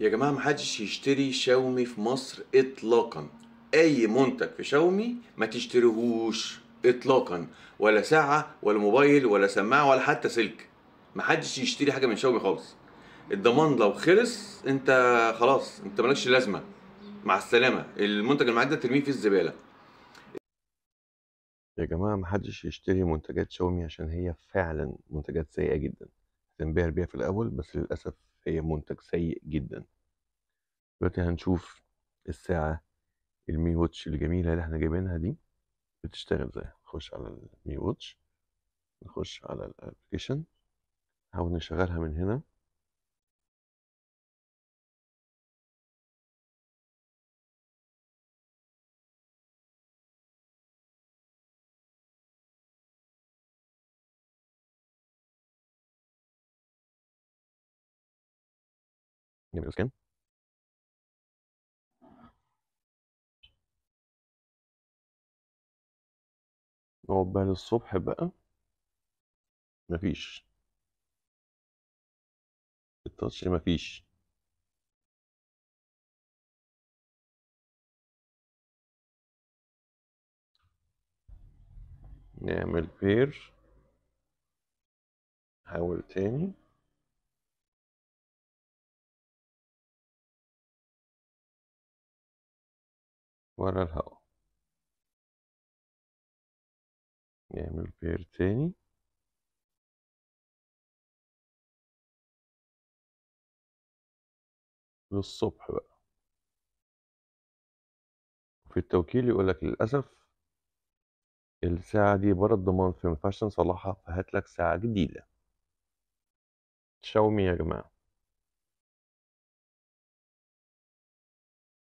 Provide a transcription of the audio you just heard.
يا جماعة محدش يشتري شاومي في مصر إطلاقا أي منتج في شاومي ما تشتريهوش إطلاقا ولا ساعة ولا موبايل ولا سماعة ولا حتى سلك محدش يشتري حاجة من شاومي خالص الضمان لو خلص انت خلاص انت مالكش لازمة مع السلامة المنتج اللي معاك ده ترميه في الزبالة يا جماعة محدش يشتري منتجات شاومي عشان هي فعلا منتجات سيئة جدا هتنبهر بيها في الأول بس للأسف هي منتج سيء جدا دلوقتي هنشوف الساعة المي ووتش الجميلة اللي احنا جايبينها دي بتشتغل ازاي نخش على المي ووتش نخش على الابلكيشن نحاول نشغلها من هنا نعمل سكان نقعد بقى للصبح بقى مفيش التاتش مفيش نعمل بير نحاول تاني ورا الهواء نعمل بير تاني للصبح بقى في التوكيل يقولك للأسف الساعة دي بره الضمان فمينفعش نصلحها فهاتلك ساعة جديدة شاومي يا جماعة